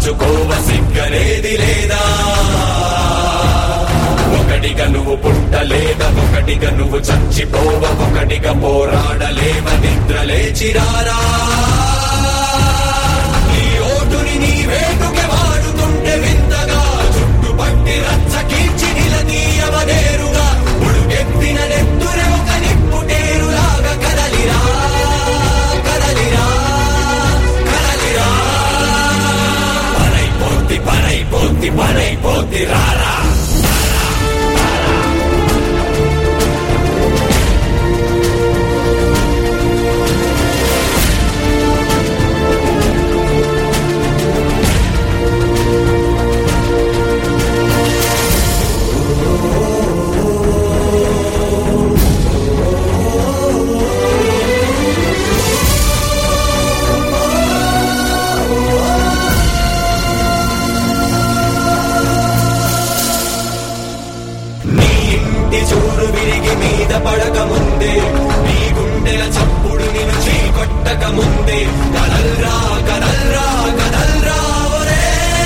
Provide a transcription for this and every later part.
మార్చుకోవ సిగ్గనేది లేదా ఒకటిగా నువ్వు పుట్టలేద ఒకటిగా నువ్వు చచ్చిపోవ ఒకటిగా పోరాడలేవ నిద్ర లేచిరారా నీ ఓటుని నీ వేటుకే వాడుతుంటే వింతగా చుట్టుపట్టి రచ్చ కీర్చి నిలదీయవనేరుగా ఉడుకెత్తిన నెత్తురే ఒక నిప్పుటేరులాగా కదలిరా కదలిరా కదలిరా పనైపోద్ది పనైపోద్ది పనైపోద్ది రారా నీ ఇంటి చూరు విరిగి మీద పడక ముందే నీ గుండెల చప్పుడు నిన్ను చీకొట్టక ముందే కదల్రా కదల్రా కదల్రా ఒరే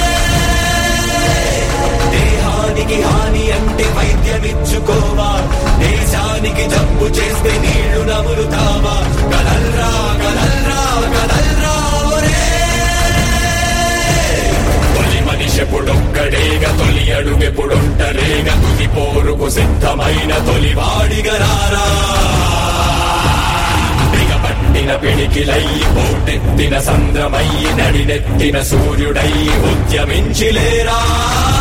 దేహానికి హాని అంటే వైద్యమిచ్చుకోవా దేశానికి జబ్బు చేస్తే నీళ్లు నములుతావా కదల్రా కదల్రా కదల్రా ఒరే తొలి మనిషెప్పుడొక్కడేగా తొలి అడుగెప్పుడొంటరేగా తుది పోరుకు సిద్ధమైన తొలి వాడిగా రారా పట్టిన పిడికిలయ్యి పోటెత్తిన సంద్రమయ్యి నడినెత్తిన సూర్యుడయ్యి ఉద్యమించిలేరా